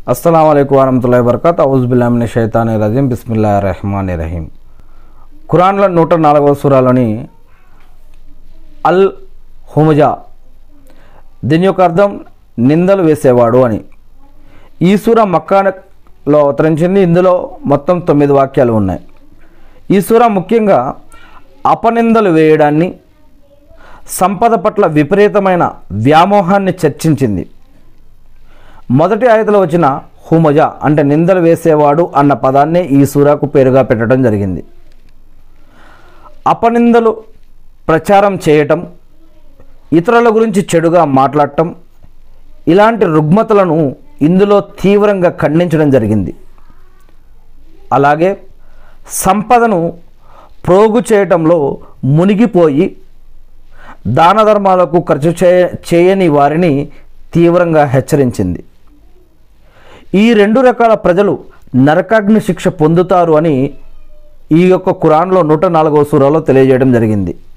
అస్సలం అయికు వరహతుల్లా వరకత్ ఔజుబుల్లామిన షైతాని రజీం బిస్మిల్లా రెహమాన్ రహీం ఖురాన్లో నూట నాలుగవ సూరాలోని అల్ హుమజా దీని యొక్క అర్థం నిందలు వేసేవాడు అని ఈ సూర మక్కాలో అవతరించింది ఇందులో మొత్తం తొమ్మిది వాక్యాలు ఉన్నాయి ఈ సూర ముఖ్యంగా అపనిందలు వేయడాన్ని సంపద పట్ల విపరీతమైన వ్యామోహాన్ని చర్చించింది మొదటి ఆయతలో వచ్చిన హుమజ అంటే నిందలు వేసేవాడు అన్న పదాన్ని ఈ సూరాకు పేరుగా పెట్టడం జరిగింది అపనిందలు ప్రచారం చేయటం ఇతరుల గురించి చెడుగా మాట్లాడటం ఇలాంటి రుగ్మతలను ఇందులో తీవ్రంగా ఖండించడం జరిగింది అలాగే సంపదను ప్రోగు చేయటంలో మునిగిపోయి దాన ధర్మాలకు ఖర్చు చేయ చేయని వారిని తీవ్రంగా హెచ్చరించింది ఈ రెండు రకాల ప్రజలు నరకాగ్ని శిక్ష పొందుతారు అని ఈ యొక్క ఖురాన్లో నూట నాలుగవ సూరాలో తెలియజేయడం జరిగింది